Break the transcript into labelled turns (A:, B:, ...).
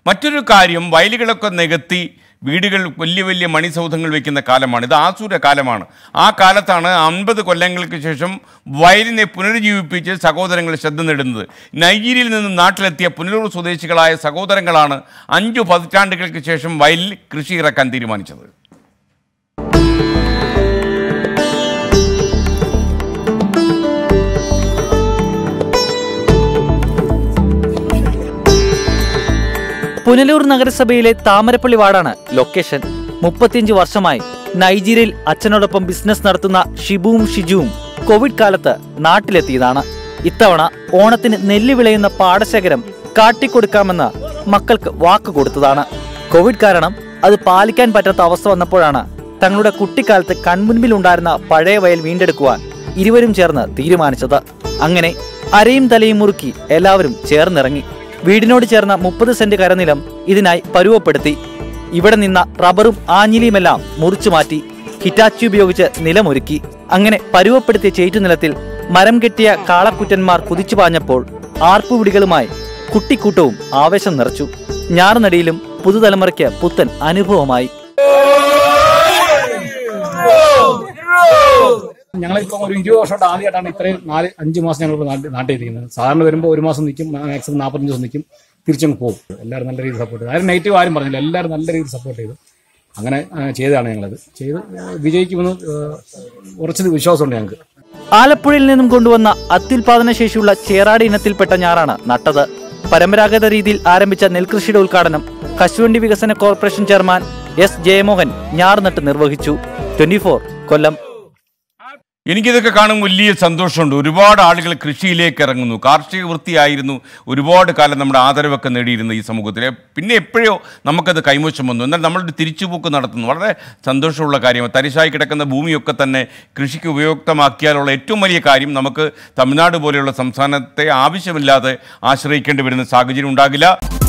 A: മറ്റൊരു കാര്യം വയലുകളൊക്കെ നികത്തി വീടുകൾ വലിയ വലിയ മണിസൗധങ്ങൾ വയ്ക്കുന്ന കാലമാണ് ഇത് ആസുര കാലമാണ് ആ കാലത്താണ് അൻപത് കൊല്ലങ്ങൾക്ക് ശേഷം വയലിനെ പുനരുജ്ജീവിപ്പിച്ച് സഹോദരങ്ങൾ ശ്രദ്ധ നേടുന്നത് നൈജീരിയയിൽ നിന്ന് നാട്ടിലെത്തിയ പുനലൂർ സ്വദേശികളായ സഹോദരങ്ങളാണ് അഞ്ചു പതിറ്റാണ്ടുകൾക്ക് ശേഷം വയലിൽ കൃഷി ഇറക്കാൻ തീരുമാനിച്ചത്
B: പുനലൂർ നഗരസഭയിലെ താമരപ്പള്ളി വാർഡാണ് ലൊക്കേഷൻ മുപ്പത്തിയഞ്ച് വർഷമായി നൈജീരിയയിൽ അച്ഛനോടൊപ്പം ബിസിനസ് നടത്തുന്ന ഷിബുവും ഷിജുവും കോവിഡ് കാലത്ത് നാട്ടിലെത്തിയതാണ് ഇത്തവണ ഓണത്തിന് നെല്ല് വിളയുന്ന പാടശേഖരം കാട്ടിക്കൊടുക്കാമെന്ന് മക്കൾക്ക് വാക്ക് കൊടുത്തതാണ് കോവിഡ് കാരണം അത് പാലിക്കാൻ പറ്റാത്ത അവസ്ഥ വന്നപ്പോഴാണ് തങ്ങളുടെ കുട്ടിക്കാലത്ത് കൺമുൻപിൽ ഉണ്ടായിരുന്ന പഴയ വയൽ വീണ്ടെടുക്കുവാൻ ഇരുവരും ചേർന്ന് തീരുമാനിച്ചത് അങ്ങനെ അരയും തലയും മുറുക്കി എല്ലാവരും ചേർന്നിറങ്ങി വീടിനോട് ചേർന്ന മുപ്പത് സെന്റ് കരനിലം ഇതിനായി പരുവപ്പെടുത്തി ഇവിടെ നിന്ന റബ്ബറും ആഞ്ഞിലിയുമെല്ലാം മുറിച്ചു മാറ്റി ഹിറ്റാച്ചി ഉപയോഗിച്ച് നിലമൊരുക്കി അങ്ങനെ പരുവപ്പെടുത്തിയ ചേറ്റുനിലത്തിൽ മരം കെട്ടിയ കാളക്കുറ്റന്മാർ കുതിച്ചു പാഞ്ഞപ്പോൾ ആർപ്പുവിടികളുമായി കുട്ടിക്കൂട്ടവും ആവേശം നിറച്ചു ഞാറുനടിയിലും പുതുതലമുറയ്ക്ക് പുത്തൻ അനുഭവമായി
C: ഞങ്ങളിപ്പോൾ ഒരു ഇരുപത് വർഷമായിട്ട് ആദ്യമായിട്ടാണ് ഇത്രയും നാല് അഞ്ച് മാസം ഞങ്ങൾ നാട്ടിൽ നാട്ടിൽ ഇരിക്കുന്നത് സാധാരണ വരുമ്പോൾ ഒരു മാസം നിൽക്കും മാക്സിമം നാൽപ്പത്തഞ്ച് ദിവസം നിൽക്കും തിരിച്ചങ്ങ് പോകും എല്ലാവരും നല്ല രീതിയിൽ സപ്പോർട്ട് ചെയ്തു ആരും നെഗറ്റീവ് ആരും പറഞ്ഞില്ല എല്ലാവരും നല്ല രീതിയിൽ സപ്പോർട്ട് ചെയ്തു അങ്ങനെ ആ, ചെയ്തതാണ് ഞങ്ങളത് ചെയ്ത് ആ, വിജയിക്കുമെന്ന് ആ, ഉറച്ചത് വിശ്വാസമുണ്ട് ഞങ്ങൾക്ക്
B: ആലപ്പുഴയിൽ നിന്നും കൊണ്ടുവന്ന അത്യുൽപാദന ശേഷിയുള്ള ചേറാടി ഇനത്തിൽപ്പെട്ട ഞാറാണ് നട്ടത് പരമ്പരാഗത രീതിയിൽ ആരംഭിച്ച നെൽകൃഷിയുടെ ഉദ്ഘാടനം കശുവണ്ടി വികസന കോർപ്പറേഷൻ ചെയർമാൻ എസ് ജയമോഹൻ ഞാർ നട്ട് നിർവഹിച്ചു ട്വന്റി കൊല്ലം
A: എനിക്കിതൊക്കെ കാണും വലിയ സന്തോഷമുണ്ട് ഒരുപാട് ആളുകൾ കൃഷിയിലേക്ക് ഇറങ്ങുന്നു കാർഷിക വൃത്തിയായിരുന്നു ഒരുപാട് കാലം നമ്മുടെ ആദരവൊക്കെ നേടിയിരുന്ന ഈ സമൂഹത്തിൽ പിന്നെ എപ്പോഴോ നമുക്കത് കൈമോശം വന്നു എന്നാൽ നമ്മളൊരു തിരിച്ചുപോക്ക് നടത്തുന്നു വളരെ സന്തോഷമുള്ള കാര്യമാണ് തരിശായി കിടക്കുന്ന ഭൂമിയൊക്കെ തന്നെ കൃഷിക്ക് ഉപയുക്തമാക്കിയാലുള്ള ഏറ്റവും വലിയ കാര്യം നമുക്ക് തമിഴ്നാട് പോലെയുള്ള സംസ്ഥാനത്തെ ആവശ്യമില്ലാതെ ആശ്രയിക്കേണ്ടി വരുന്ന സാഹചര്യം ഉണ്ടാകില്ല